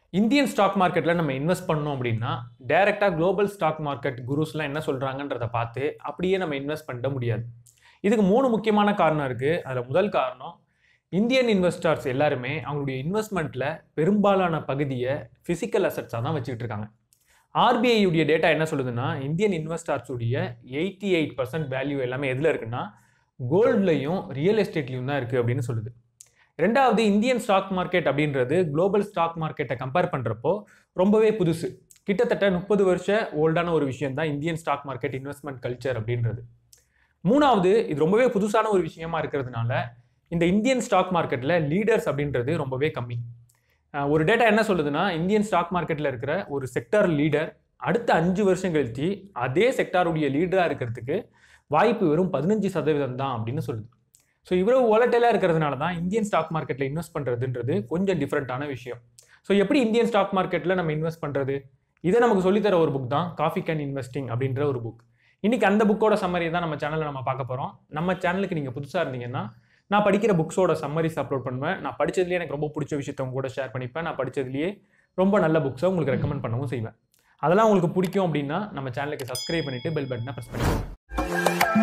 Indian stock மார்க்கெட்டில் நம்ம invest பண்ணோம் அப்படின்னா டைரெக்டாக குளோபல் ஸ்டாக் மார்க்கெட் குரூஸ்லாம் என்ன சொல்கிறாங்கன்றத பார்த்து அப்படியே நம்ம இன்வெஸ்ட் பண்ண முடியாது இதுக்கு மூணு முக்கியமான காரணம் இருக்குது அதில் முதல் காரணம் இந்தியன் இன்வெஸ்டர்ஸ் எல்லாருமே அவங்களுடைய இன்வெஸ்ட்மெண்ட்டில் பெரும்பாலான பகுதியை ஃபிசிக்கல் அசட்ஸாக தான் வச்சுக்கிட்டு இருக்காங்க RBI உடைய டேட்டா என்ன சொல்லுதுன்னா இந்தியன் இன்வெஸ்டர்ஸ் உடைய எயிட்டி எயிட் பர்சன்ட் வேல்யூ எல்லாமே எதில் இருக்குன்னா கோல்ட்லையும் ரியல் எஸ்டேட்லையும் தான் இருக்குது அப்படின்னு சொல்லுது ரெண்டாவது இந்தியன் ஸ்டாக் மார்க்கெட் அப்படின்றது குளோபல் ஸ்டாக் மார்க்கெட்டை கம்பேர் பண்ணுறப்போ ரொம்பவே புதுசு கிட்டத்தட்ட முப்பது வருஷ ஓல்டான ஒரு விஷயம் தான் Indian stock market investment culture அப்படின்றது மூணாவது இது ரொம்பவே புதுசான ஒரு விஷயமா இருக்கிறதுனால இந்த இந்தியன் ஸ்டாக் மார்க்கெட்டில் லீடர்ஸ் அப்படின்றது ரொம்பவே கம்மி அஹ் ஒரு டேட்டா என்ன சொல்லுதுன்னா இந்தியன் ஸ்டாக் மார்க்கெட்டில் இருக்கிற ஒரு செக்டார் லீடர் அடுத்த அஞ்சு வருஷம் கழிச்சு அதே செக்டாருடைய லீடராக இருக்கிறதுக்கு வாய்ப்பு வெறும் பதினஞ்சு சதவீதம் தான் அப்படின்னு சொல்லுது ஸோ இவ்வளவு ஓலட்டைலாக இருக்கிறதுனால தான் இந்தியன் ஸ்டாக் மார்க்கெட்டில் இன்வெஸ்ட் பண்ணுறதுன்றது கொஞ்சம் டிஃப்ரெண்ட்டான விஷயம் ஸோ எப்படி இந்தியன் ஸ்டாக் மார்க்கெட்டில் நம்ம இன்வெஸ்ட் பண்ணுறது இதை நமக்கு சொல்லித்தர ஒரு புக் தான் காஃபி கேன் இன்வெஸ்டிங் அப்படின்ற ஒரு புக் இன்னைக்கு அந்த புக்கோட சம்மரி தான் நம்ம சேனலில் நம்ம பார்க்க போகிறோம் நம்ம சேனலுக்கு நீங்கள் புதுசாக இருந்தீங்கன்னா நான் படிக்கிற புக்ஸோட சம்மரிஸ் அப்லோட் பண்ணுவேன் நான் படிச்சதுலேயே எனக்கு ரொம்ப பிடிச்ச விஷயத்த உங்க கூட ஷேர் பண்ணிப்பேன் நான் படிச்சதுலேயே ரொம்ப நல்ல புக்ஸை உங்களுக்கு ரெக்கமெண்ட் பண்ணவும் செய்வேன் அதெல்லாம் உங்களுக்கு பிடிக்கும் அப்படின்னா நம்ம சேனலுக்கு சப்ஸ்கிரைப் பண்ணிட்டு பெல் பட்டனை ப்ரெஸ் பண்ணிக்கோங்க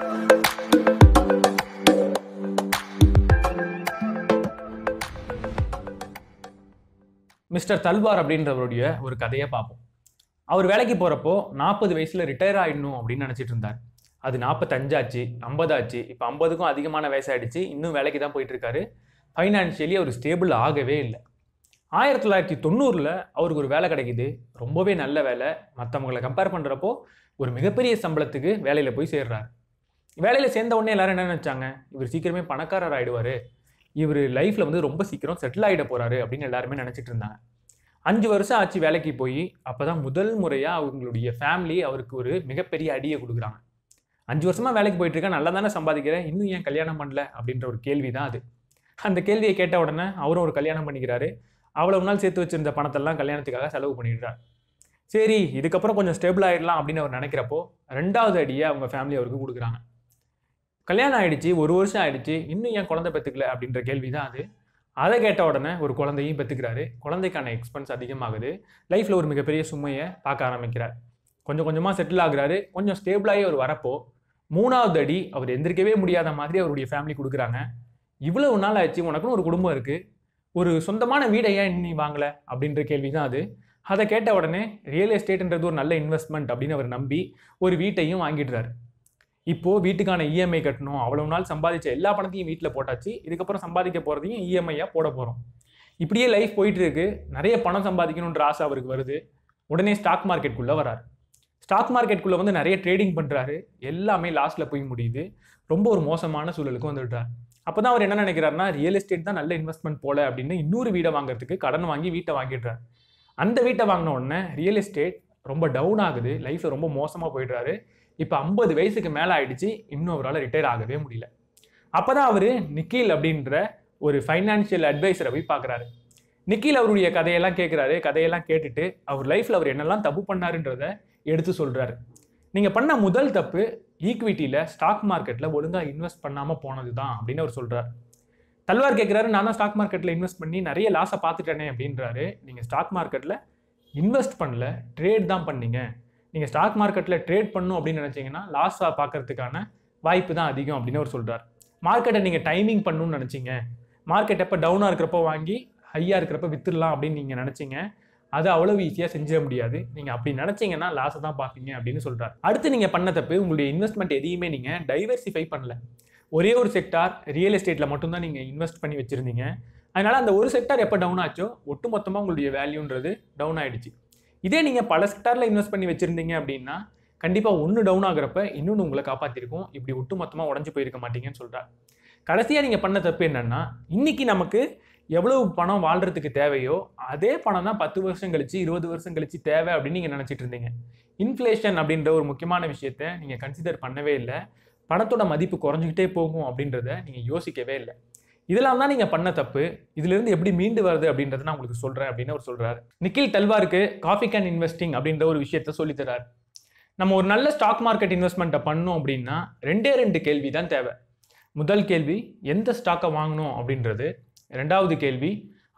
மிஸ்டர் தல்வார் அப்படின்றவருடைய ஒரு கதையை பார்ப்போம் அவர் வேலைக்கு போகிறப்போ நாற்பது வயசில் ரிட்டையர் ஆயிடணும் அப்படின்னு நினச்சிட்டு இருந்தார் அது நாற்பத்தஞ்சாச்சு ஐம்பதாச்சு இப்போ ஐம்பதுக்கும் அதிகமான வயசாயிடுச்சு இன்னும் வேலைக்கு தான் போயிட்டு இருக்காரு ஃபைனான்ஷியலி அவர் ஸ்டேபிள் ஆகவே இல்லை ஆயிரத்தி தொள்ளாயிரத்தி தொண்ணூறில் அவருக்கு ஒரு வேலை கிடைக்குது ரொம்பவே நல்ல வேலை மற்றவங்களை கம்பேர் பண்ணுறப்போ ஒரு மிகப்பெரிய சம்பளத்துக்கு வேலையில் போய் சேர்றாரு வேலையில் சேர்ந்த உடனே எல்லாரும் என்ன நினச்சாங்க இவர் சீக்கிரமே பணக்காரர் ஆயிடுவார் இவர் லைஃப்பில் வந்து ரொம்ப சீக்கிரம் செட்டில் ஆகிட போகிறாரு அப்படின்னு எல்லாருமே நினச்சிட்டு இருந்தாங்க அஞ்சு வருஷம் ஆச்சு வேலைக்கு போய் அப்போ தான் முதல் முறையாக அவங்களுடைய ஃபேமிலி அவருக்கு ஒரு மிகப்பெரிய அடியை கொடுக்குறாங்க அஞ்சு வருஷமாக வேலைக்கு போயிட்டு இருக்கேன் நல்லா தானே சம்பாதிக்கிறேன் இன்னும் ஏன் கல்யாணம் பண்ணல அப்படின்ற ஒரு கேள்வி தான் அது அந்த கேள்வியை கேட்ட உடனே அவரும் ஒரு கல்யாணம் பண்ணிக்கிறாரு அவ்வளவு நாள் சேர்த்து வச்சிருந்த பணத்தெல்லாம் கல்யாணத்துக்காக செலவு பண்ணிடுறார் சரி இதுக்கப்புறம் கொஞ்சம் ஸ்டேபிள் ஆயிடலாம் அப்படின்னு அவர் நினைக்கிறப்போ ரெண்டாவது அடியை அவங்க ஃபேமிலி அவருக்கு கொடுக்குறாங்க கல்யாணம் ஆயிடுச்சு ஒரு வருஷம் ஆயிடுச்சு இன்னும் ஏன் குழந்தை பெற்றுக்கல அப்படின்ற கேள்வி தான் அது அதை கேட்ட உடனே ஒரு குழந்தையும் பெற்றுக்கிறாரு குழந்தைக்கான எக்ஸ்பென்ஸ் அதிகமாகுது லைஃப்பில் ஒரு மிகப்பெரிய சுமையை பார்க்க ஆரம்பிக்கிறார் கொஞ்சம் கொஞ்சமாக செட்டில் ஆகுறாரு கொஞ்சம் ஸ்டேபிளாகி அவர் வரப்போ மூணாவது அடி அவர் எந்திரிக்கவே முடியாத மாதிரி அவருடைய ஃபேமிலி கொடுக்குறாங்க இவ்வளவு நாள் ஆச்சு உனக்குன்னு ஒரு குடும்பம் இருக்குது ஒரு சொந்தமான வீடை ஏன் நீ வாங்கலை அப்படின்ற கேள்வி தான் அது அதை கேட்ட உடனே ரியல் எஸ்டேட்ன்றது ஒரு நல்ல இன்வெஸ்ட்மெண்ட் அப்படின்னு அவர் நம்பி ஒரு வீட்டையும் வாங்கிடுறாரு இப்போது வீட்டுக்கான இஎம்ஐ கட்டணும் அவ்வளவு நாள் சம்பாதிச்ச எல்லா பணத்தையும் வீட்டில் போட்டாச்சு இதுக்கப்புறம் சம்பாதிக்க போகிறதையும் இஎம்ஐயாக போட போகிறோம் இப்படியே லைஃப் போயிட்டு இருக்கு நிறைய பணம் சம்பாதிக்கணுன்ற ஆசை அவருக்கு வருது உடனே ஸ்டாக் மார்க்கெட்டுக்குள்ளே வராரு ஸ்டாக் மார்க்கெட்டுக்குள்ளே வந்து நிறைய ட்ரேடிங் பண்ணுறாரு எல்லாமே லாஸ்ட்டில் போய் முடியுது ரொம்ப ஒரு மோசமான சூழலுக்கு வந்துவிட்டார் அப்போ தான் அவர் என்ன நினைக்கிறாருன்னா ரியல் எஸ்டேட் தான் நல்ல இன்வெஸ்ட்மெண்ட் போல அப்படின்னு இன்னொரு வீடை வாங்குறதுக்கு கடன் வாங்கி வீட்டை வாங்கிடுறாரு அந்த வீட்டை வாங்கின உடனே ரியல் எஸ்டேட் ரொம்ப டவுன் ஆகுது லைஃப்பில் ரொம்ப மோசமாக போயிடுறாரு இப்போ ஐம்பது வயசுக்கு மேலே ஆயிடுச்சு இன்னும் அவரால் ரிட்டையர் ஆகவே முடியல அப்போ தான் அவர் நிக்கில் அப்படின்ற ஒரு ஃபைனான்ஷியல் அட்வைசரை போய் பார்க்குறாரு நிக்கில் அவருடைய கதையெல்லாம் கேட்குறாரு கதையெல்லாம் கேட்டுட்டு அவர் லைஃப்பில் அவர் என்னெல்லாம் தப்பு பண்ணாருன்றத எடுத்து சொல்கிறாரு நீங்கள் பண்ண முதல் தப்பு ஈக்விட்டியில் ஸ்டாக் மார்க்கெட்டில் ஒழுங்காக இன்வெஸ்ட் பண்ணாமல் போனது தான் அப்படின்னு அவர் சொல்கிறார் தல்வார் கேட்குறாரு நான் தான் ஸ்டாக் மார்க்கெட்டில் இன்வெஸ்ட் பண்ணி நிறைய லாஸை பார்த்துட்டேனே அப்படின்றாரு நீங்கள் ஸ்டாக் மார்க்கெட்டில் இன்வெஸ்ட் பண்ணல ட்ரேட் தான் பண்ணீங்க நீங்கள் ஸ்டாக் மார்க்கெட்டில் ட்ரேட் பண்ணும் அப்படின்னு நினச்சிங்கன்னா லாஸாக பார்க்கறதுக்கான வாய்ப்பு தான் அதிகம் அப்படின்னு அவர் சொல்கிறார் மார்க்கெட்டை நீங்கள் டைமிங் பண்ணணும்னு நினச்சிங்க மார்க்கெட் எப்போ டவுனாக இருக்கிறப்போ வாங்கி ஹையாக இருக்கிறப்ப வித்துடலாம் அப்படின்னு நீங்கள் நினச்சிங்க அது அவ்வளவு ஈஸியாக செஞ்சிட முடியாது நீங்கள் அப்படி நினச்சிங்கன்னா லாஸை தான் பார்ப்பீங்க அப்படின்னு சொல்கிறார் அடுத்து நீங்கள் பண்ண தப்பு உங்களுடைய இன்வெஸ்ட்மெண்ட் எதையுமே நீங்கள் டைவர்சிஃபை பண்ணல ஒரே ஒரு செக்டார் ரியல் எஸ்டேட்டில் மட்டும்தான் நீங்கள் இன்வெஸ்ட் பண்ணி வச்சுருந்தீங்க அதனால் அந்த ஒரு செக்டார் எப்போ டவுன் ஆச்சோ ஒட்டுமொத்தமாக உங்களுடைய வேல்யூன்றது டவுன் ஆயிடுச்சு இதே நீங்கள் பல செக்டாரில் இன்வெஸ்ட் பண்ணி வச்சுருந்தீங்க அப்படின்னா கண்டிப்பாக ஒன்று டவுன் ஆகுறப்ப இன்னொன்று உங்களை காப்பாற்றிருக்கும் இப்படி ஒட்டுமொத்தமாக உடஞ்சி போயிருக்க மாட்டீங்கன்னு சொல்கிறார் கடைசியாக நீங்கள் பண்ண தப்பு என்னன்னா இன்னைக்கு நமக்கு எவ்வளவு பணம் வாழ்றதுக்கு தேவையோ அதே பணம் தான் பத்து வருஷம் கழிச்சு இருபது வருஷம் கழிச்சு தேவை அப்படின்னு நீங்கள் நினச்சிட்டு இருந்தீங்க இன்ஃப்ளேஷன் அப்படின்ற ஒரு முக்கியமான விஷயத்த நீங்கள் கன்சிடர் பண்ணவே இல்லை பணத்தோட மதிப்பு குறைஞ்சிக்கிட்டே போகும் அப்படின்றத நீங்கள் யோசிக்கவே இல்லை இதெல்லாம் தான் நீங்கள் பண்ண தப்பு இதிலிருந்து எப்படி மீண்டு வருது அப்படின்றத நான் உங்களுக்கு சொல்கிறேன் அப்படின்னு அவர் சொல்கிறார் நிக்கில் தல்வாருக்கு காஃபி கேன் இன்வெஸ்டிங் அப்படின்ற ஒரு விஷயத்த சொல்லித் தரார் நம்ம ஒரு நல்ல ஸ்டாக் மார்க்கெட் இன்வெஸ்ட்மெண்ட்டை பண்ணோம் அப்படின்னா ரெண்டே ரெண்டு கேள்வி தான் தேவை முதல் கேள்வி எந்த ஸ்டாக்கை வாங்கணும் அப்படின்றது ரெண்டாவது கேள்வி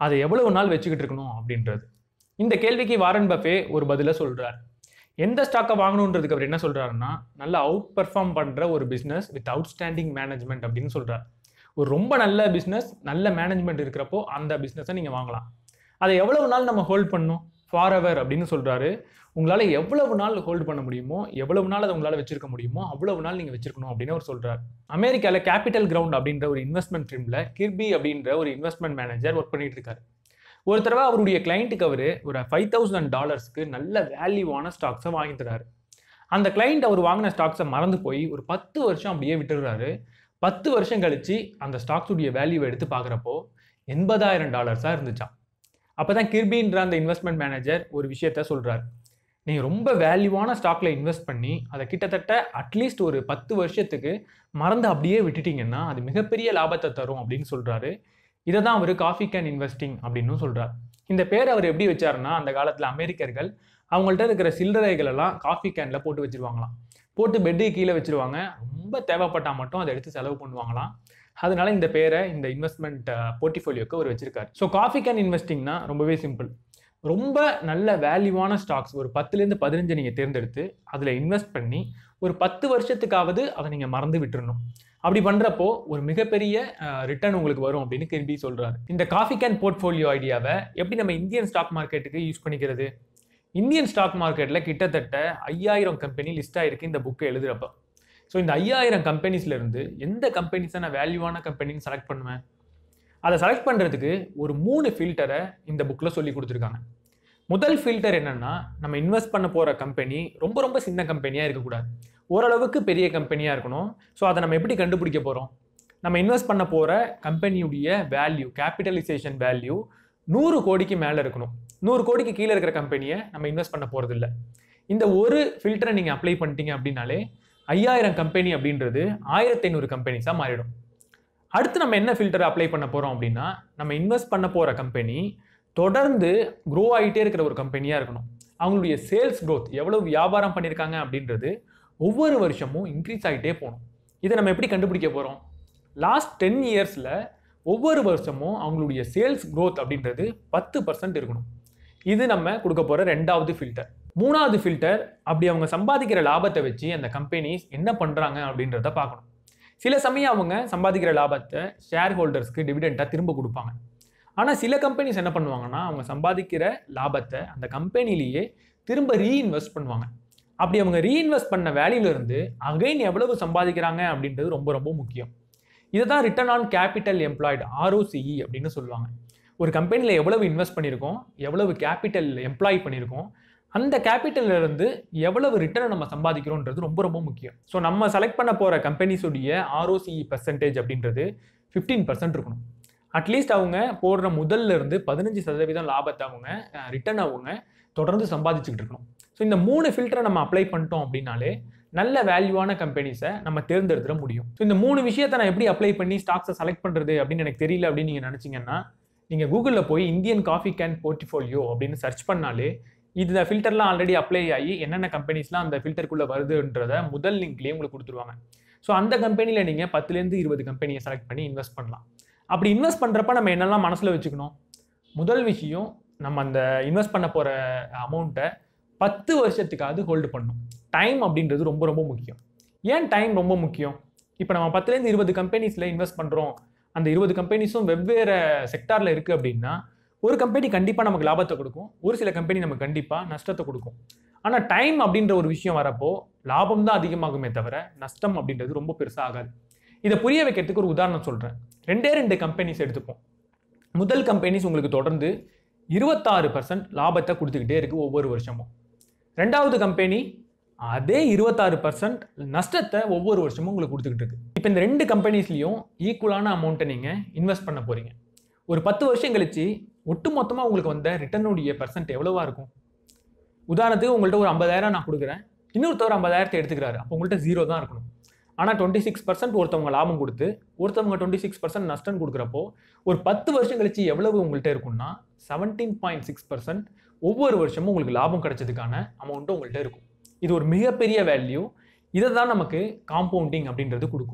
அதை எவ்வளவு நாள் வச்சுக்கிட்டு இருக்கணும் அப்படின்றது இந்த கேள்விக்கு வாரன் பஃபே ஒரு பதிலை சொல்றார் எந்த ஸ்டாக்கை வாங்கணுன்றதுக்கு அவர் என்ன சொல்றாருன்னா நல்லா அவுட் பெர்ஃபார்ம் பண்ற ஒரு பிஸ்னஸ் வித் அவுட்ஸ்டாண்டிங் மேனேஜ்மெண்ட் அப்படின்னு சொல்றார் ஒரு ரொம்ப நல்ல பிஸ்னஸ் நல்ல மேனேஜ்மெண்ட் இருக்கிறப்போ அந்த பிஸ்னஸை நீங்கள் வாங்கலாம் அதை எவ்வளவு நாள் நம்ம ஹோல்ட் பண்ணணும் ஃபார் எவர் அப்படின்னு சொல்றாரு உங்களால் எவ்வளவு நாள் ஹோல்ட் பண்ண முடியுமோ எவ்வளவு நாள் அதை உங்களால் வச்சிருக்க முடியுமோ அவ்வளவு நாள் நீங்கள் வச்சிருக்கணும் அப்படின்னு அவர் சொல்றாரு அமெரிக்காவில் கேபிட்டல் கிரவுண்ட் அப்படின்ற ஒரு இன்வெஸ்ட்மெண்ட் ஃபிலிமில் கிர்பி அப்படின்ற ஒரு இன்வெஸ்ட்மெண்ட் மேனேஜர் ஒர்க் பண்ணிட்டு இருக்காரு ஒரு தடவை அவருடைய கிளைண்ட்டுக்கு அவர் ஒரு ஃபைவ் தௌசண்ட் டாலர்ஸ்க்கு நல்ல வேல்யூவான ஸ்டாக்ஸை வாங்கி தராரு அந்த கிளைண்ட் அவர் வாங்கின ஸ்டாக்ஸை மறந்து போய் ஒரு பத்து வருஷம் அப்படியே விட்டுடுறாரு பத்து வருஷம் கழிச்சு அந்த ஸ்டாக்ஸுடைய வேல்யூவை எடுத்து பார்க்குறப்போ எண்பதாயிரம் டாலர்ஸாக இருந்துச்சாம் அப்போ தான் கிர்பின்ற அந்த இன்வெஸ்ட்மெண்ட் மேனேஜர் ஒரு விஷயத்த சொல்கிறார் நீங்கள் ரொம்ப வேல்யூவான ஸ்டாக்கில் இன்வெஸ்ட் பண்ணி அதை கிட்டத்தட்ட அட்லீஸ்ட் ஒரு பத்து வருஷத்துக்கு மறந்து அப்படியே விட்டுட்டீங்கன்னா அது மிகப்பெரிய லாபத்தை தரும் அப்படின்னு சொல்கிறாரு இதை தான் அவர் காஃபி கேன் இன்வெஸ்டிங் அப்படின்னு சொல்கிறார் இந்த பேர் அவர் எப்படி வச்சாருன்னா அந்த காலத்தில் அமெரிக்கர்கள் அவங்கள்ட்ட இருக்கிற சில்லறைகள் எல்லாம் காஃபி கேனில் போட்டு வச்சிருவாங்களாம் போட்டு பெட்டு கீழே வச்சிருவாங்க ரொம்ப தேவைப்பட்டால் மட்டும் அதை எடுத்து செலவு பண்ணுவாங்களாம் அதனால இந்த பேரை இந்த இன்வெஸ்ட்மெண்ட் போர்ட்டிஃபோலியோக்கு அவர் வச்சிருக்காரு ஸோ காஃபி கேன் இன்வெஸ்டிங்னா ரொம்பவே சிம்பிள் ரொம்ப நல்ல வேல்யூவான ஸ்டாக்ஸ் ஒரு பத்துலேருந்து பதினஞ்சு நீங்கள் தேர்ந்தெடுத்து அதில் இன்வெஸ்ட் பண்ணி ஒரு பத்து வருஷத்துக்காவது அதை நீங்கள் மறந்து விட்டுறணும் அப்படி பண்ணுறப்போ ஒரு மிகப்பெரிய ரிட்டர்ன் உங்களுக்கு வரும் அப்படின்னு கிருபி சொல்கிறாரு இந்த காஃபி கேன் போர்ட்ஃபோலியோ ஐடியாவை எப்படி நம்ம இந்தியன் ஸ்டாக் மார்க்கெட்டுக்கு யூஸ் பண்ணிக்கிறது இந்தியன் ஸ்டாக் மார்க்கெட்டில் கிட்டத்தட்ட ஐயாயிரம் கம்பெனி லிஸ்ட் ஆயிருக்கு இந்த புக்கை எழுதுறப்ப ஸோ இந்த ஐயாயிரம் கம்பெனிஸ்லேருந்து எந்த கம்பெனிஸை நான் வேல்யூவான கம்பெனின்னு செலக்ட் பண்ணுவேன் அதை செலக்ட் பண்ணுறதுக்கு ஒரு மூணு ஃபில்டரை இந்த புக்கில் சொல்லி கொடுத்துருக்காங்க முதல் ஃபில்டர் என்னன்னா நம்ம இன்வெஸ்ட் பண்ண போகிற கம்பெனி ரொம்ப ரொம்ப சின்ன கம்பெனியாக இருக்கக்கூடாது ஓரளவுக்கு பெரிய கம்பெனியாக இருக்கணும் ஸோ அதை நம்ம எப்படி கண்டுபிடிக்க போகிறோம் நம்ம இன்வெஸ்ட் பண்ண போகிற கம்பெனியுடைய வேல்யூ கேபிட்டலைசேஷன் வேல்யூ நூறு கோடிக்கு மேலே இருக்கணும் நூறு கோடிக்கு கீழே இருக்கிற கம்பெனியை நம்ம இன்வெஸ்ட் பண்ண போகிறது இல்லை இந்த ஒரு ஃபில்டரை நீங்கள் அப்ளை பண்ணிட்டீங்க அப்படின்னாலே ஐயாயிரம் கம்பெனி அப்படின்றது ஆயிரத்தி ஐநூறு கம்பெனிஸாக மாறிடும் அடுத்து நம்ம என்ன ஃபில்டரை அப்ளை பண்ண போகிறோம் அப்படின்னா நம்ம இன்வெஸ்ட் பண்ண போகிற கம்பெனி தொடர்ந்து க்ரோ ஆகிட்டே இருக்கிற ஒரு கம்பெனியாக இருக்கணும் அவங்களுடைய சேல்ஸ் growth எவ்வளவு வியாபாரம் பண்ணியிருக்காங்க அப்படின்றது ஒவ்வொரு வருஷமும் இன்க்ரீஸ் ஆகிட்டே போகணும் இதை நம்ம எப்படி கண்டுபிடிக்க போகிறோம் லாஸ்ட் டென் இயர்ஸில் ஒவ்வொரு வருஷமும் அவங்களுடைய சேல்ஸ் growth அப்படின்றது பத்து பர்சன்ட் இருக்கணும் இது நம்ம கொடுக்க போகிற ரெண்டாவது ஃபில்டர் மூணாவது ஃபில்டர் அப்படி அவங்க சம்பாதிக்கிற லாபத்தை வச்சு அந்த கம்பெனிஸ் என்ன பண்ணுறாங்க அப்படின்றத பார்க்கணும் சில சமயம் அவங்க சம்பாதிக்கிற லாபத்தை ஷேர் ஹோல்டர்ஸ்க்கு டிவிடெண்ட்டாக திரும்ப கொடுப்பாங்க ஆனால் சில கம்பெனிஸ் என்ன பண்ணுவாங்கன்னா அவங்க சம்பாதிக்கிற லாபத்தை அந்த கம்பெனிலேயே திரும்ப ரீஇன்வெஸ்ட் பண்ணுவாங்க அப்படி அவங்க ரீஇன்வெஸ்ட் பண்ண வேல்யூலேருந்து அகைன் எவ்வளவு சம்பாதிக்கிறாங்க அப்படின்றது ரொம்ப ரொம்ப முக்கியம் இதை தான் return on capital employed ROCE அப்படின்னு சொல்லுவாங்க ஒரு கம்பெனியில் எவ்வளவு இன்வெஸ்ட் பண்ணியிருக்கோம் எவ்வளவு கேபிட்டல் எம்ப்ளாய் பண்ணியிருக்கோம் அந்த capital-ல இருந்து எவ்வளவு ரிட்டர்னை நம்ம சம்பாதிக்கிறோன்றது ரொம்ப ரொம்ப முக்கியம் ஸோ நம்ம செலக்ட் பண்ண போகிற கம்பெனிஸுடைய ஆர்ஓசிஇ பர்சன்டேஜ் அப்படின்றது ஃபிஃப்டீன் பர்சன்ட் இருக்கணும் அட்லீஸ்ட் அவங்க போடுற முதல்ல இருந்து பதினஞ்சு சதவீதம் லாபத்தை அவங்க ரிட்டர்ன் அவங்க தொடர்ந்து சம்பாதிச்சுக்கிட்டு இருக்கணும் ஸோ இந்த மூணு ஃபில்டரை நம்ம அப்ளை பண்ணிட்டோம் அப்படின்னாலே நல்ல வேல்யூவான கம்பெனிஸை நம்ம தேர்ந்தெடுத்துட முடியும் ஸோ இந்த மூணு விஷயத்தை நான் எப்படி அப்ளை பண்ணி ஸ்டாக்ஸை செலக்ட் பண்ணுறது அப்படின்னு எனக்கு தெரியல அப்படின்னு நீங்கள் நினச்சிங்கன்னா நீங்கள் கூகுளில் போய் இந்தியன் காஃபி கேன் போர்ட்ஃபோலியோ அப்படின்னு சர்ச் பண்ணாலே இந்த ஃபில்டர்லாம் ஆல்ரெடி அப்ளை ஆகி என்னென்ன கம்பெனிஸ்லாம் அந்த ஃபில்டருக்குள்ளே வருதுன்றத முதல் லிங்க்லேயே உங்களுக்கு கொடுத்துருவாங்க ஸோ அந்த கம்பெனியில் நீங்கள் பத்துலேருந்து இருபது கம்பெனியை செலக்ட் பண்ணி இன்வெஸ்ட் பண்ணலாம் அப்படி இன்வெஸ்ட் பண்ணுறப்ப நம்ம என்னெல்லாம் மனசில் வச்சுக்கணும் முதல் விஷயம் நம்ம அந்த இன்வெஸ்ட் பண்ண போகிற அமௌண்ட்டை பத்து வருஷத்துக்காவது ஹோல்டு பண்ணணும் டைம் அப்படின்றது ரொம்ப ரொம்ப முக்கியம் ஏன் டைம் ரொம்ப முக்கியம் இப்போ நம்ம பத்துலேருந்து இருபது கம்பெனிஸில் இன்வெஸ்ட் பண்ணுறோம் அந்த இருபது கம்பெனிஸும் வெவ்வேறு செக்டாரில் இருக்குது அப்படின்னா ஒரு கம்பெனி கண்டிப்பாக நமக்கு லாபத்தை கொடுக்கும் ஒரு சில கம்பெனி நமக்கு கண்டிப்பாக நஷ்டத்தை கொடுக்கும் ஆனால் டைம் அப்படின்ற ஒரு விஷயம் வரப்போ லாபம் தான் அதிகமாகுமே தவிர நஷ்டம் அப்படின்றது ரொம்ப பெருசாக ஆகாது இதை புரிய வைக்கிறதுக்கு ஒரு உதாரணம் சொல்கிறேன் ரெண்டே ரெண்டு கம்பெனிஸ் எடுத்துப்போம் முதல் கம்பெனிஸ் உங்களுக்கு தொடர்ந்து இருபத்தாறு பர்சன்ட் லாபத்தை கொடுத்துக்கிட்டே இருக்குது ஒவ்வொரு வருஷமும் ரெண்டாவது கம்பெனி அதே இருபத்தாறு பர்சன்ட் நஷ்டத்தை ஒவ்வொரு வருஷமும் உங்களுக்கு கொடுத்துக்கிட்டு இருக்கு இப்போ இந்த ரெண்டு கம்பெனிஸ்லையும் ஈக்குவலான அமௌண்ட்டை நீங்கள் இன்வெஸ்ட் பண்ண போகிறீங்க ஒரு பத்து வருஷம் கழிச்சு ஒட்டு மொத்தமாக உங்களுக்கு வந்த ரிட்டர்னுடைய பர்சன்ட் எவ்வளவா இருக்கும் உதாரணத்துக்கு உங்கள்கிட்ட ஒரு ஐம்பதாயிரம் நான் கொடுக்குறேன் இன்னொருத்தவர் ஐம்பதாயிரத்தை எடுத்துக்கிறாரு அப்போ உங்கள்கிட்ட ஜீரோ தான் இருக்கணும் ஆனால் டுவெண்ட்டி சிக்ஸ் பர்சன்ட் ஒருத்தவங்க லாபம் கொடுத்து ஒருத்தவங்க டுவெண்ட்டி சிக்ஸ் பர்சன்ட் நஷ்டம் கொடுக்குறப்போ ஒரு பத்து வருஷம் கழிச்சு எவ்வளவு உங்கள்கிட்ட இருக்கும்னா செவன்டீன் பாயிண்ட் சிக்ஸ் பர்சன்ட் ஒவ்வொரு வருஷமும் உங்களுக்கு லாபம் கிடைச்சதுக்கான அமௌண்ட்டும் உங்கள்கிட்ட இருக்கும் இது ஒரு மிகப்பெரிய வேல்யூ இதை தான் நமக்கு காம்பவுண்டிங் அப்படின்றது கொடுக்கும்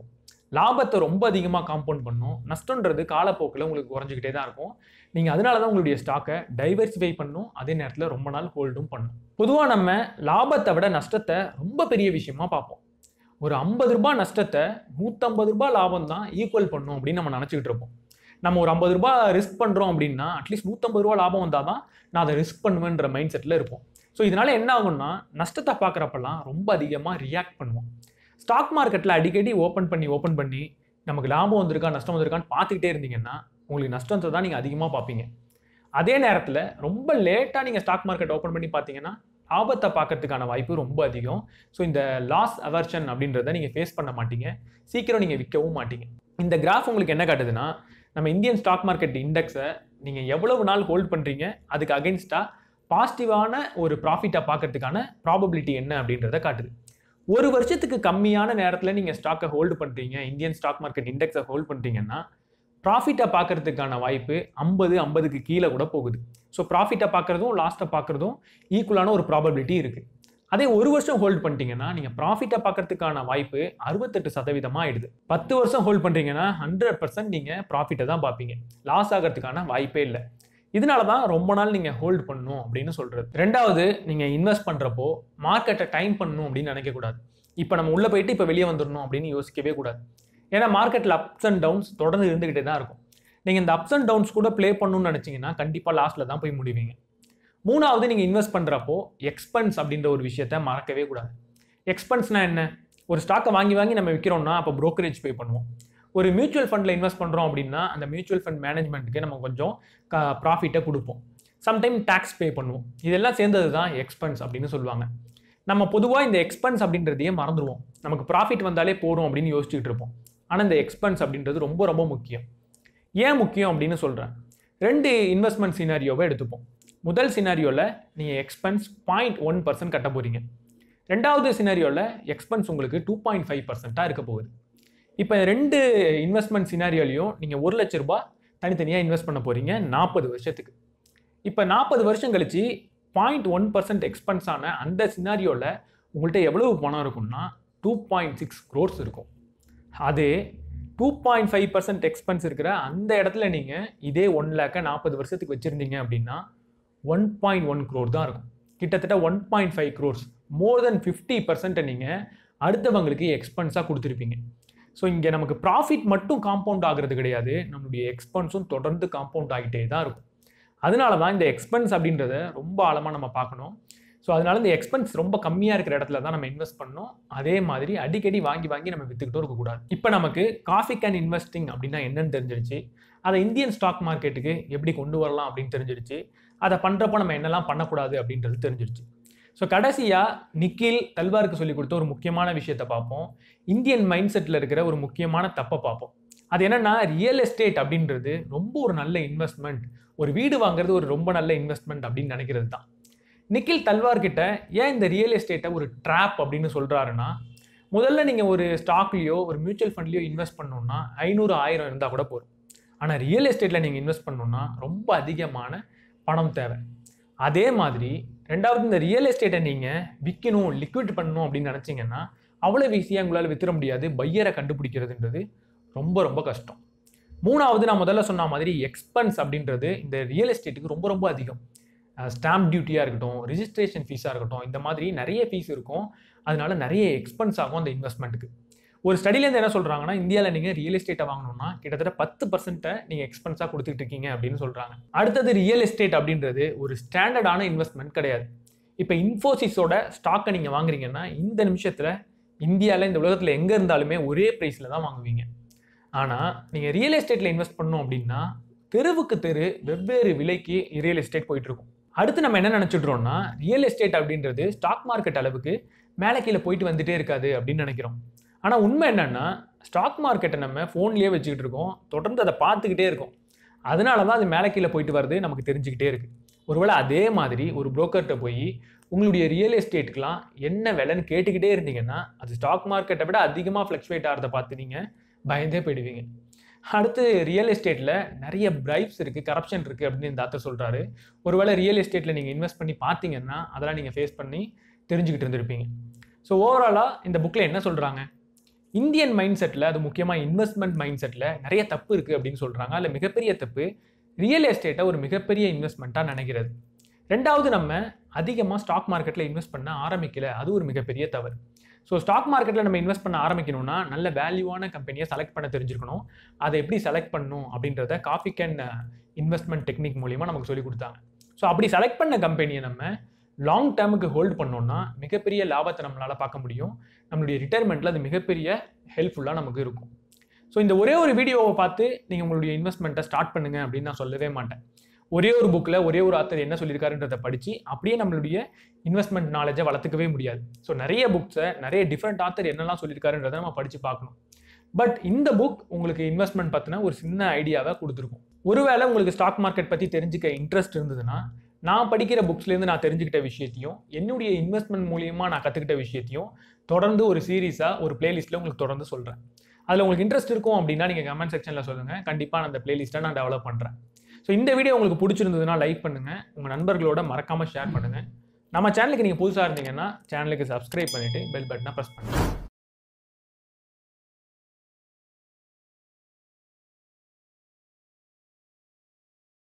லாபத்தை ரொம்ப அதிகமாக காம்பவுண்ட் பண்ணும் நஷ்டன்றது காலப்போக்கில் உங்களுக்கு குறைஞ்சிக்கிட்டே தான் இருக்கும் நீங்கள் அதனால தான் உங்களுடைய ஸ்டாக்கை டைவர்சிஃபை பண்ணும் அதே நேரத்தில் ரொம்ப நாள் ஹோல்டும் பண்ணும் பொதுவாக நம்ம லாபத்தை விட நஷ்டத்தை ரொம்ப பெரிய விஷயமா பார்ப்போம் ஒரு ஐம்பது ரூபாய் நஷ்டத்தை நூற்றம்பது ரூபாய் லாபம் தான் ஈக்குவல் பண்ணும் அப்படின்னு நம்ம நினச்சிக்கிட்டு இருப்போம் நம்ம ஒரு ஐம்பது ரூபாய் ரிஸ்க் பண்ணுறோம் அப்படின்னா அட்லீஸ்ட் நூற்றம்பது ரூபா லாபம் வந்தால் தான் நான் அதை ரிஸ்க் பண்ணுவேன்ற மைண்ட் செட்டில் இருப்போம் ஸோ இதனால என்ன ஆகும்னா நஷ்டத்தை பார்க்குறப்பெல்லாம் ரொம்ப அதிகமாக ரியாக்ட் பண்ணுவோம் ஸ்டாக் மார்க்கெட்டில் அடிக்கடி ஓப்பன் பண்ணி ஓப்பன் பண்ணி நமக்கு லாபம் வந்திருக்கா நஷ்டம் வந்திருக்கான்னு பார்த்துக்கிட்டே இருந்தீங்கன்னா உங்களுக்கு நஷ்டத்தை தான் நீங்கள் அதிகமாக பார்ப்பீங்க அதே நேரத்தில் ரொம்ப லேட்டாக நீங்கள் ஸ்டாக் மார்க்கெட் ஓப்பன் பண்ணி பார்த்தீங்கன்னா ஆபத்தை பார்க்கறதுக்கான வாய்ப்பு ரொம்ப அதிகம் ஸோ இந்த லாஸ் அவர்ஷன் அப்படின்றத நீங்கள் ஃபேஸ் பண்ண மாட்டீங்க சீக்கிரம் நீங்கள் விற்கவும் மாட்டீங்க இந்த கிராஃப் உங்களுக்கு என்ன காட்டுதுன்னா நம்ம இந்தியன் ஸ்டாக் மார்க்கெட் இண்டெக்ஸை நீங்கள் எவ்வளவு நாள் ஹோல்ட் பண்ணுறீங்க அதுக்கு அகென்ஸ்டாக பாசிட்டிவான ஒரு ப்ராஃபிட்டை பார்க்கறதுக்கான ப்ராபபிலிட்டி என்ன அப்படின்றத காட்டுது ஒரு வருஷத்துக்கு கம்மியான நேரத்தில் நீங்கள் ஸ்டாக்கை ஹோல்டு பண்ணுறீங்க இந்தியன் ஸ்டாக் மார்க்கெட் இண்டெக்ஸை ஹோல்ட் பண்ணுறீங்கன்னா ப்ராஃபிட்டை பார்க்கறதுக்கான வாய்ப்பு ஐம்பது ஐம்பதுக்கு கீழே கூட போகுது ஸோ ப்ராஃபிட்டை பார்க்குறதும் லாஸ்ட்டை பார்க்குறதும் ஈக்குவலான ஒரு ப்ராபபிலிட்டி இருக்குது அதே ஒரு வருஷம் ஹோல்ட் பண்ணிட்டீங்கன்னா நீங்கள் ப்ராஃபிட்டை பார்க்கறதுக்கான வாய்ப்பு அறுபத்தெட்டு சதவீதமாக ஆயிடுது பத்து வருஷம் ஹோல்ட் பண்ணுறீங்கன்னா ஹண்ட்ரட் பர்சன்ட் நீங்கள் ப்ராஃபிட்டை தான் பார்ப்பீங்க லாஸ் ஆகிறதுக்கான வாய்ப்பே இல்லை இதனால தான் ரொம்ப நாள் நீங்கள் ஹோல்ட் பண்ணணும் அப்படின்னு சொல்கிறது ரெண்டாவது நீங்கள் இன்வெஸ்ட் பண்ணுறப்போ மார்க்கெட்டை டைம் பண்ணணும் அப்படின்னு நினைக்கக்கூடாது இப்போ நம்ம உள்ளே போயிட்டு இப்போ வெளியே வந்துடணும் அப்படின்னு யோசிக்கவே கூடாது ஏன்னா மார்க்கெட்டில் அப்ஸ் அண்ட் டவுன்ஸ் தொடர்ந்து இருந்துக்கிட்டே தான் இருக்கும் நீங்கள் இந்த அப்ஸ் அண்ட் டவுன்ஸ் கூட ப்ளே பண்ணணும்னு நினச்சிங்கன்னா கண்டிப்பாக லாஸ்ட்டில் தான் போய் முடிவீங்க மூணாவது நீங்கள் இன்வெஸ்ட் பண்ணுறப்போ எக்ஸ்பென்ஸ் அப்படின்ற ஒரு விஷயத்த மறக்கவே கூடாது எக்ஸ்பென்ஸ்னா என்ன ஒரு ஸ்டாக்கை வாங்கி வாங்கி நம்ம விற்கிறோம்னா அப்போ brokerage பே பண்ணுவோம் ஒரு மியூச்சுவல் ஃபண்டில் இன்வெஸ்ட் பண்ணுறோம் அப்படின்னா அந்த மியூச்சுவல் ஃபண்ட் மேனேஜ்மெண்ட்டுக்கு நம்ம கொஞ்சம் ப்ராஃபிட்டை கொடுப்போம் சம்டைம் டேக்ஸ் பே பண்ணுவோம் இதெல்லாம் சேர்ந்தது தான் எக்ஸ்பென்ஸ் அப்படின்னு சொல்லுவாங்க நம்ம பொதுவாக இந்த எக்ஸ்பென்ஸ் அப்படின்றதையே மறந்துடுவோம் நமக்கு ப்ராஃபிட் வந்தாலே போதும் அப்படின்னு யோசிச்சுட்டு இருப்போம் ஆனால் இந்த எக்ஸ்பென்ஸ் அப்படின்றது ரொம்ப ரொம்ப முக்கியம் ஏன் முக்கியம் அப்படின்னு சொல்கிறேன் ரெண்டு இன்வெஸ்ட்மெண்ட் சினாரியோவை எடுத்துப்போம் முதல் சினாரியோவில் நீங்கள் எக்ஸ்பென்ஸ் பாயிண்ட் ஒன் பர்சன்ட் கட்ட போகிறீங்க ரெண்டாவது சினாரியோவில் எக்ஸ்பென்ஸ் உங்களுக்கு டூ பாயிண்ட் ஃபைவ் பர்சன்ட்டாக இருக்க போகுது இப்போ ரெண்டு இன்வெஸ்ட்மெண்ட் சினாரியோலையும் நீங்கள் ஒரு லட்ச ரூபாய் தனித்தனியாக இன்வெஸ்ட் பண்ண போகிறீங்க நாற்பது வருஷத்துக்கு இப்போ நாற்பது வருஷம் கழிச்சு பாயிண்ட் ஒன் பர்சன்ட் எக்ஸ்பென்ஸ் ஆன அந்த சினாரியோவில் உங்கள்கிட்ட எவ்வளவு பணம் இருக்கும்னா டூ பாயிண்ட் சிக்ஸ் க்ரோர்ஸ் இருக்கும் அதே two point five percent expense இருக்கிற அந்த இடத்துல நீங்கள் இதே ஒன் லேக்கை நாற்பது வருஷத்துக்கு வச்சுருந்தீங்க அப்படின்னா ஒன் பாயிண்ட் ஒன் க்ரோர் தான் இருக்கும் கிட்டத்தட்ட one point five crores more than fifty பர்சன்ட்டை நீங்கள் அடுத்தவங்களுக்கு எக்ஸ்பென்ஸாக கொடுத்துருப்பீங்க ஸோ இங்கே நமக்கு ப்ராஃபிட் மட்டும் காம்பவுண்ட் ஆகிறது கிடையாது நம்மளுடைய எக்ஸ்பென்ஸும் தொடர்ந்து காம்பவுண்ட் ஆகிட்டே தான் இருக்கும் அதனால தான் இந்த எக்ஸ்பென்ஸ் அப்படின்றத ரொம்ப ஆழமாக நம்ம பார்க்கணும் ஸோ அதனால இந்த எக்ஸ்பென்ஸ் ரொம்ப கம்மியாக இருக்கிற இடத்துல தான் நம்ம இன்வெஸ்ட் பண்ணணும் அதே மாதிரி அடிக்கடி வாங்கி வாங்கி நம்ம வித்துக்கிட்டும் இருக்கக்கூடாது இப்போ நமக்கு காஃபி கேன் இன்வெஸ்டிங் அப்படின்னா என்னன்னு தெரிஞ்சிருச்சு அதை இந்தியன் ஸ்டாக் மார்க்கெட்டுக்கு எப்படி கொண்டு வரலாம் அப்படின்னு தெரிஞ்சிருச்சு அதை பண்ணுறப்போ நம்ம என்னெல்லாம் பண்ணக்கூடாது அப்படின்றது தெரிஞ்சிருச்சு ஸோ கடைசியாக நிக்கில் தல்வாருக்கு சொல்லி கொடுத்த ஒரு முக்கியமான விஷயத்தை பார்ப்போம் இந்தியன் மைண்ட் செட்டில் இருக்கிற ஒரு முக்கியமான தப்பை பார்ப்போம் அது என்னன்னா ரியல் எஸ்டேட் அப்படின்றது ரொம்ப ஒரு நல்ல இன்வெஸ்ட்மெண்ட் ஒரு வீடு வாங்குறது ஒரு ரொம்ப நல்ல இன்வெஸ்ட்மெண்ட் அப்படின்னு நினைக்கிறது தான் நிக்கில் தல்வார் கிட்ட ஏன் இந்த ரியல் எஸ்டேட்டை ஒரு ட்ராப் அப்படின்னு சொல்கிறாருன்னா முதல்ல நீங்கள் ஒரு ஸ்டாக்லேயோ ஒரு மியூச்சுவல் ஃபண்ட்லேயோ இன்வெஸ்ட் பண்ணணும்னா ஐநூறு ஆயிரம் இருந்தால் கூட போதும் ஆனால் ரியல் எஸ்டேட்டில் நீங்கள் இன்வெஸ்ட் பண்ணணும்னா ரொம்ப அதிகமான பணம் தேவை அதே மாதிரி ரெண்டாவது இந்த ரியல் எஸ்டேட்டை நீங்கள் விற்கணும் லிக்விட் பண்ணணும் அப்படின்னு நினச்சிங்கன்னா அவ்வளோ ஈஸியாக உங்களால் வித்துற முடியாது பையரை கண்டுபிடிக்கிறதுன்றது ரொம்ப ரொம்ப கஷ்டம் மூணாவது நான் முதல்ல சொன்ன மாதிரி எக்ஸ்பென்ஸ் அப்படின்றது இந்த ரியல் எஸ்டேட்டுக்கு ரொம்ப ரொம்ப அதிகம் ஸ்டாம்ப் டியூட்டியாக இருக்கட்டும் ரிஜிஸ்ட்ரேஷன் ஃபீஸாக இருக்கட்டும் இந்த மாதிரி நிறைய ஃபீஸ் இருக்கும் அதனால நிறைய எக்ஸ்பென்ஸ் ஆகும் அந்த இன்வெஸ்ட்மெண்ட்டுக்கு ஒரு ஸ்டடிலேருந்து என்ன சொல்கிறாங்கன்னா இந்தியாவில் நீங்கள் ரியல் எஸ்டேட்டை வாங்கணும்னா கிட்டத்தட்ட பத்து பர்சன்ட்டை நீங்கள் எக்ஸ்பென்ஸாக கொடுத்துட்டு இருக்கீங்க அப்படின்னு சொல்கிறாங்க அடுத்தது ரியல் எஸ்டேட் அப்படின்றது ஒரு ஸ்டாண்டர்டான இன்வெஸ்ட்மெண்ட் கிடையாது இப்போ இன்ஃபோசிஸோட ஸ்டாக்கை நீங்கள் வாங்குறீங்கன்னா இந்த நிமிஷத்தில் இந்தியாவில் இந்த உலகத்தில் எங்கே இருந்தாலுமே ஒரே ப்ரைஸில் தான் வாங்குவீங்க ஆனால் நீங்கள் ரியல் எஸ்டேட்டில் இன்வெஸ்ட் பண்ணோம் அப்படின்னா தெருவுக்கு தெரு வெவ்வேறு விலைக்கு ரியல் எஸ்டேட் போயிட்டு இருக்கும் அடுத்து நம்ம என்ன நினச்சிட்றோம்னா ரியல் எஸ்டேட் அப்படின்றது ஸ்டாக் மார்க்கெட் அளவுக்கு மேலே கீழே போயிட்டு வந்துட்டே இருக்காது அப்படின்னு நினைக்கிறோம் ஆனால் உண்மை என்னன்னா ஸ்டாக் மார்க்கெட்டை நம்ம ஃபோன்லேயே வச்சுக்கிட்டு இருக்கோம் தொடர்ந்து அதை பார்த்துக்கிட்டே இருக்கோம் அதனால தான் அது மேலே கீழே போயிட்டு வருது நமக்கு தெரிஞ்சுக்கிட்டே இருக்குது ஒருவேளை அதே மாதிரி ஒரு புரோக்கர்கிட்ட போய் உங்களுடைய ரியல் எஸ்டேட்டுக்கெலாம் என்ன விலைன்னு கேட்டுக்கிட்டே இருந்தீங்கன்னா அது ஸ்டாக் மார்க்கெட்டை விட அதிகமாக ஃப்ளக்சுவேட் ஆகிறத பார்த்து நீங்கள் பயந்தே போயிடுவீங்க அடுத்து ரியல் எஸ்டேட்டில் நிறைய பிரைப்ஸ் இருக்குது கரப்ஷன் இருக்குது அப்படின்னு இந்த ஆத்தர் சொல்கிறாரு ஒருவேளை ரியல் எஸ்டேட்டில் நீங்கள் இன்வெஸ்ட் பண்ணி பார்த்தீங்கன்னா அதெல்லாம் நீங்கள் ஃபேஸ் பண்ணி தெரிஞ்சுக்கிட்டு இருந்திருப்பீங்க ஸோ ஓவராலாக இந்த புக்கில் என்ன சொல்கிறாங்க இந்தியன் மைண்ட் செட்டில் அது முக்கியமாக இன்வெஸ்ட்மெண்ட் மைண்ட் செட்டில் நிறைய தப்பு இருக்குது அப்படின்னு சொல்கிறாங்க அதில் மிகப்பெரிய தப்பு ரியல் எஸ்டேட்டை ஒரு மிகப்பெரிய இன்வெஸ்ட்மெண்ட்டாக நினைக்கிறது ரெண்டாவது நம்ம அதிகமாக ஸ்டாக் மார்க்கெட்டில் இன்வெஸ்ட் பண்ண ஆரம்பிக்கல அது ஒரு மிகப்பெரிய தவறு ஸோ ஸ்டாக் மார்க்கெட்டில் நம்ம இன்வெஸ்ட் பண்ண ஆரம்பிக்கணும்னா நல்ல வேல்யூவான கம்பெனியை செலக்ட் பண்ண தெரிஞ்சிருக்கணும் அதை எப்படி செலக்ட் பண்ணணும் அப்படின்றத காஃபி கேன் இன்வெஸ்ட்மெண்ட் டெக்னிக் மூலிமா நமக்கு சொல்லி கொடுத்தாங்க ஸோ அப்படி செலக்ட் பண்ண கம்பெனியை நம்ம லாங் டேர்முக்கு ஹோல்ட் பண்ணோம்னா மிகப்பெரிய லாபத்தை நம்மளால் பார்க்க முடியும் நம்மளுடைய ரிட்டையர்மெண்ட்டில் அது மிகப்பெரிய ஹெல்ப்ஃபுல்லாக நமக்கு இருக்கும் ஸோ இந்த ஒரே ஒரு வீடியோவை பார்த்து நீங்கள் உங்களுடைய இன்வெஸ்ட்மெண்ட்டை ஸ்டார்ட் பண்ணுங்க அப்படின்னு நான் சொல்லவே மாட்டேன் ஒரே ஒரு புக்கில் ஒரே ஒரு ஆத்தர் என்ன சொல்லியிருக்காருன்றதை படித்து அப்படியே நம்மளுடைய இன்வெஸ்ட்மெண்ட் நாலேஜை வளர்த்துக்கவே முடியாது ஸோ நிறைய புக்ஸை நிறைய டிஃப்ரெண்ட் ஆத்தர் என்னெல்லாம் சொல்லியிருக்காருன்றதை நம்ம படித்து பார்க்கணும் பட் இந்த புக் உங்களுக்கு இன்வெஸ்ட்மெண்ட் பற்றின ஒரு சின்ன ஐடியாவை கொடுத்துருக்கும் ஒருவேளை உங்களுக்கு ஸ்டாக் மார்க்கெட் பற்றி தெரிஞ்சுக்க இன்ட்ரெஸ்ட் இருந்ததுன்னா நான் படிக்கிற புக்ஸ்லேருந்து நான் தெரிஞ்சுக்கிட்ட விஷயத்தையும் என்னுடைய இன்வெஸ்ட்மெண்ட் மூலியமாக நான் கற்றுக்கிட்ட விஷயத்தையும் தொடர்ந்து ஒரு சீரீஸாக ஒரு பிளேலிஸ்ட்டில் உங்களுக்கு தொடர்ந்து சொல்கிறேன் அதில் உங்களுக்கு இன்ட்ரெஸ்ட் இருக்கும் அப்படின்னா நீங்கள் கமெண்ட் செக்ஷனில் சொல்லுங்கள் கண்டிப்பாக நான் அந்த பிளேலிஸ்ட்டை நான் டெவலப் பண்ணுறேன் ஸோ இந்த வீடியோ உங்களுக்கு பிடிச்சிருந்ததுன்னா லைக் பண்ணுங்கள் உங்கள் நண்பர்களோட மறக்காமல் ஷேர் பண்ணுங்கள் நம்ம சேனலுக்கு நீங்கள் புதுசாக இருந்தீங்கன்னா சேனலுக்கு சப்ஸ்கிரைப் பண்ணிவிட்டு பெல் பட்டனை ப்ரெஸ் பண்ணுங்கள்